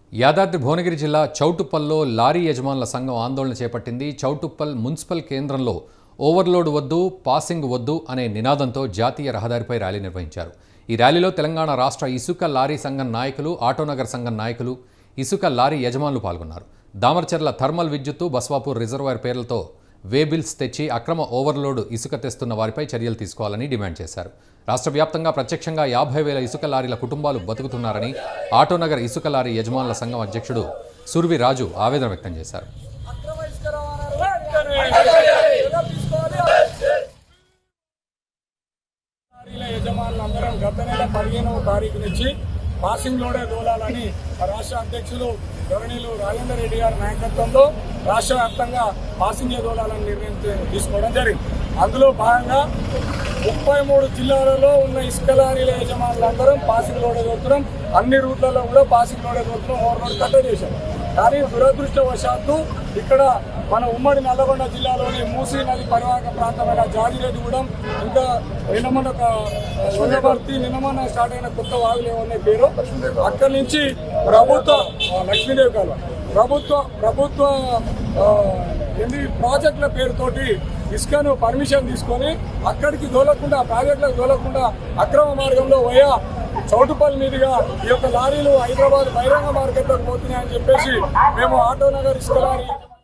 యాదాద్రి భువనగిరి జిల్లా చౌటుప్పల్లో లారీ యజమానుల సంఘం ఆందోళన చేపట్టింది చౌటుప్పల్ మున్సిపల్ కేంద్రంలో ఓవర్లోడ్ వద్దు పాసింగ్ వద్దు అనే నినాదంతో జాతీయ రహదారిపై ర్యాలీ నిర్వహించారు ఈ ర్యాలీలో తెలంగాణ రాష్ట్ర ఇసుక లారీ సంఘం నాయకులు ఆటోనగర్ సంఘం నాయకులు ఇసుక లారీ యజమానులు పాల్గొన్నారు దామర్చర్ల థర్మల్ విద్యుత్తు బస్వాపూర్ రిజర్వాయర్ పేర్లతో వేబిల్స్ తెచ్చి అక్రమ ఓవర్లోడ్ ఇసుక తెస్తున్న వారిపై చర్యలు తీసుకోవాలని డిమాండ్ చేశారు రాష్ట్ర వ్యాప్తంగా ప్రత్యక్షంగా యాభై వేల ఇసుక లారీల కుటుంబాలు బతుకుతున్నారని ఆటోనగర్ ఇసుక లారీ యజమానుల సంఘం అధ్యక్షుడు సుర్వి రాజు ఆవేదన వ్యక్తం చేశారు అక్రమ ఇసుక రవాణాను వెంటనే తీసుకోవాలి. లారీల యజమానులందరం గత నెల పదిహేనవ తారీఖు నుంచి పాసింగ్ లోడే దోలాలని రాష్ట్ర అధ్యక్షులు గవర్నీలు రాజేందర్ రెడ్డి గారి నాయకత్వంలో రాష్ట్ర వ్యాప్తంగా పాసింగ్ దోలాలని నిర్ణయం తీ- తీసుకోవడం జరిగింది అందులో భాగంగా ముప్పై మూడు జిల్లాలలో ఉన్న ఇసుక లారీల యజమానులందరం పాసింగ్ లోడే దోలుతున్నాం అన్ని రూట్లలో కూడా పాసింగ్ లోడే దోలుతున్నాం ఓవర్ రోడ్ కట్ట చేశాం కానీ దురదృష్టవశాత్తు ఇక్కడ మన ఉమ్మడి నల్లగొండ జిల్లాలోని మూసీ నది పరివాహక ప్రాంతమైన జాజిరెడ్డిగూడెం ఇంకా నిన్నమన్న ఉండబర్తి నిన్నమన్న స్టార్ట్ అయిన కొత్త వాగులు ఏమన్నా పేరు అక్కడి నుంచి ప్రభుత్వ ఆ, లక్ష్మీదేవి కాలువ ప్రభుత్వ ప్రభుత్వ ఆ, ఏంది ప్రాజెక్టుల పేరుతోటి ఇసుకను పర్మిషన్ తీసుకొని అక్కడికి దోలకుండా ప్రాజెక్టులకు దోలకుండా అక్రమ మార్గంలో పోయా చౌటుపల్లి మీదుగా ఈ యొక్క లారీలు హైదరాబాద్ బహిరంగ మార్కెట్లోకి పోతున్నాయని చెప్పేసి మేము ఆటో నగర్ ఇసుక లారీ